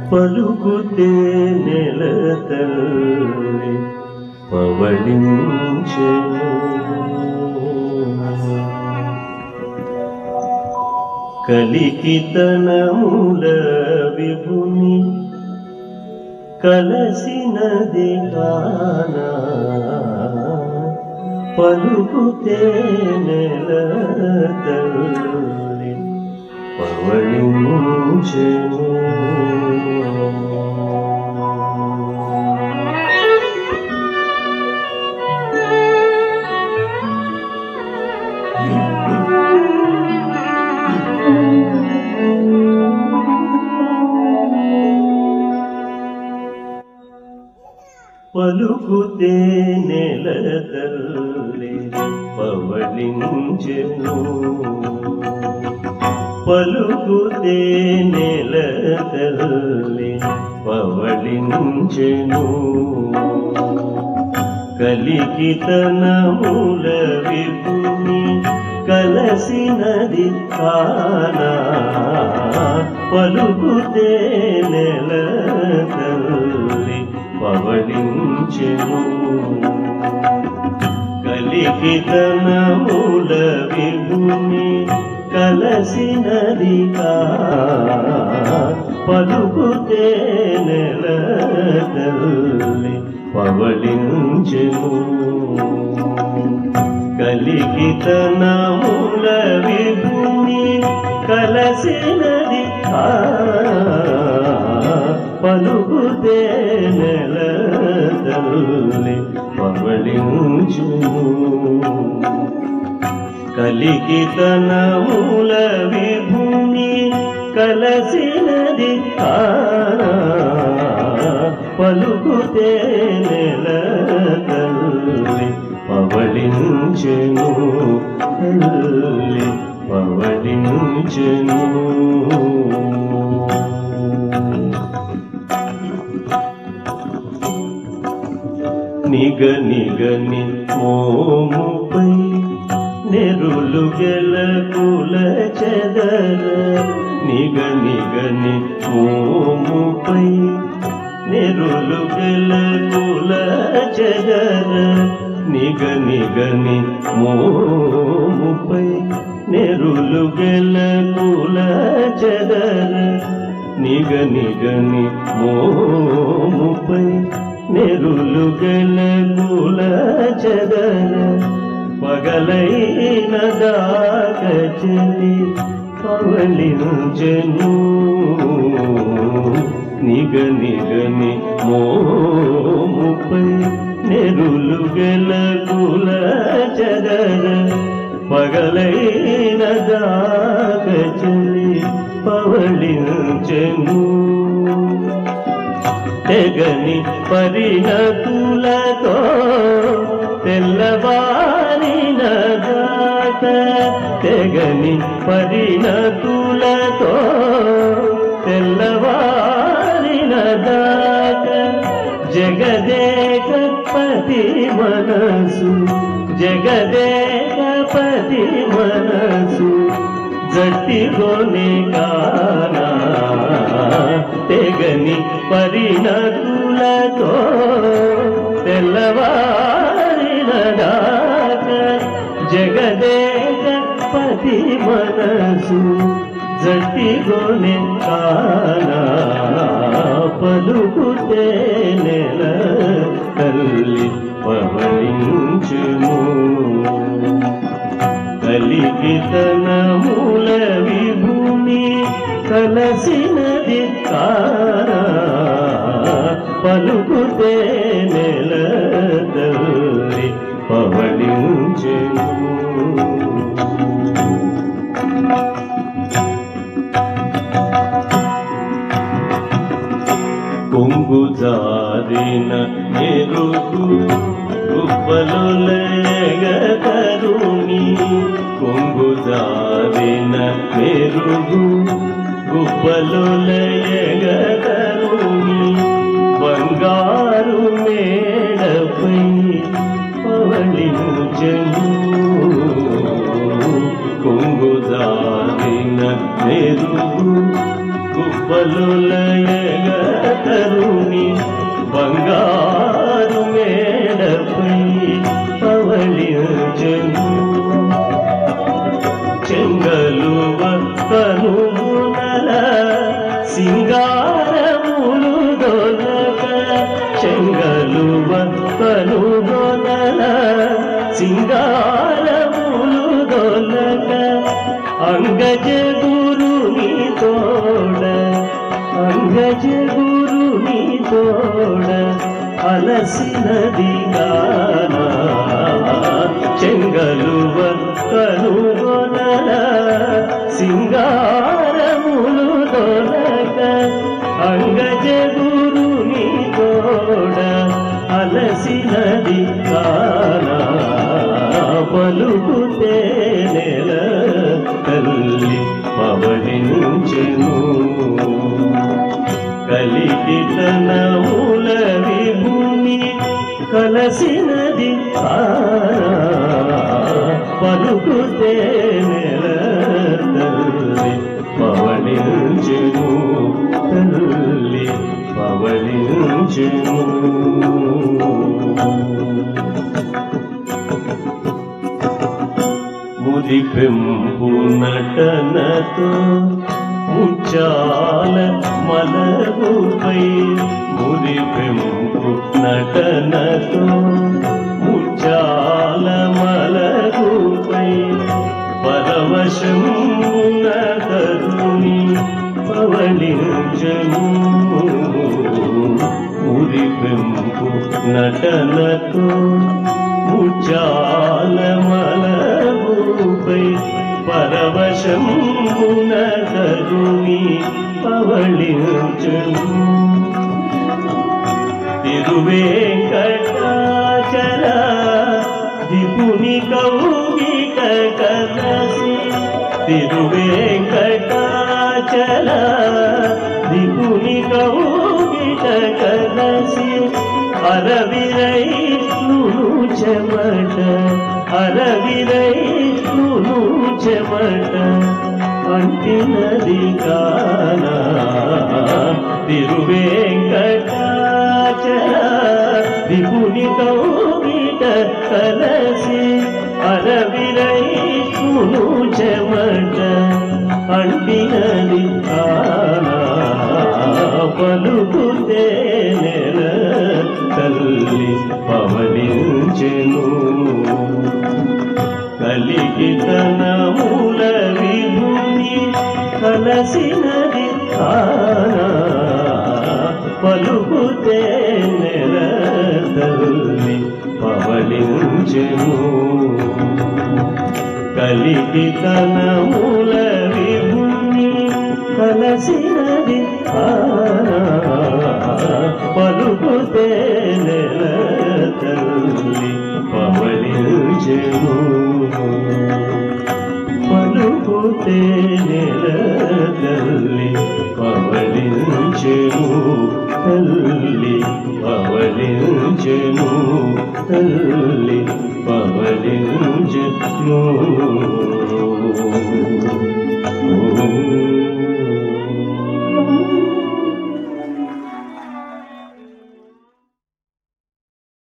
పలుకుతే నెల తల్లి పవళించెను కలికితనముల విభుని కలసినది కానా పలుకుతే నెల తల్లి పవళించెను పలుకుతే నెల తల్లి పవళించెను పలుకుతే నెల తల్లి పవళించెను కలికితనముల విపుని కలసినది కానా పలుకుతే నెల తల్లి పవళించెను కలికితనముల విభుని కలసినది కా పలుకుతే నెల తల్లి పవళించెను కలికితనముల విభుని కలసినది కా పలుకుతే నెల తల్లి పవళించును కలికితనముల విభుని కలసినది కానా పలుకుతే నెల తల్లి పవళించెను తల్లి పవళించెను నిగ నిగని మోముపై నెరులు గెలకుల చెదర నిగ నిగని మోముపై నెరులు గెలకుల చెదర నిగ నిగని మోముపై నెరులు గెలకుల చెదర నిగ నిగని మోముపై నెరులు గెలకుల చెదర పగలైన దాక చెలి పవలించెను నిగ నిగని మోముపై నెరులు గెలకుల చెదర పగలైన దాక చెలి పవళించెను తెగని పరిణతులతో తెల్లవారిన దాక తెగని పరిణతులతో తెల్లవారిన దాక జగదేకపతి మనసు జగదేకపతి మనసు జట్టిలోనే కానా తెగని పరిణతులతో తెల్లవారిన దాక జగదేక పతి మనసు జట్టిలోనే కానా పలుకుతే నెల తల్లి పవళించును కలిగితనముల విభూమి కలసినది కారా పలుకుతే నెల తల్లి పవళించెను కొంగు జారిన ఎరుగు గుబ్బలు లేగతరుణి కొంగు జారిన మెరుగు గుబ్బలు లేగతరుణి బంగారు మేడపై పవళించెను కొంగు జారిన మెరుగు గుబ్బ గుబ్బలులయగ తరుణి బంగారు మేడపై పవళించెను చెంగలువ కనుమునల సింగారములు దొలక చెంగలువ కనుగొనల సింగారములు దొలక అంగజ గురుని తోడ అంగజ గురుని తోడ అలసినది గానా చెంగలువ కనుగొనల సింగారములు దొరక అంగజ గురుని తోడ అలసినది కానా పలుకుతే నెల తల్లి పవడించెను కలిగి తన మూల విభూమి కలసినది పలుకుతే నెల తల్లి పవళించెను తల్లి పవళించెను ముది పెంపు నటనతో ముచ్చాల మలగుపై ముది పెంపు నటనతో ముచ్చాల మలగుపై పరవశమున కరుణి పవళించను ముది పెంపు నటనతో ముచ్చాల మలగుపై పరవశమున కరుణి పవళించను తిరువేంకటాచల విపుని కౌగిక కలసి తిరువేంకటాచల విపుని కౌగిక కలసి అరవిరై నును చెమట అరవిరై నును చెమట అంటినది కానా తిరువేంకటాచల విపుని కౌగిట కలసి అరవిరై నును చెమట అంటినది కానా పలుకుతే నెల తల్లి పవలించెను కలిగి తన మూల విభూని కలసినది కానా పలుకుతే నెల తల్లి పవలించెను కలిగి తన మూల విభూని కలసినది కానా పలుకుతే నెల తల్లి పవలించెను పలుకుతే నెల తల్లి పవలించెను తల్లి పవలించెను తల్లి పవలించెను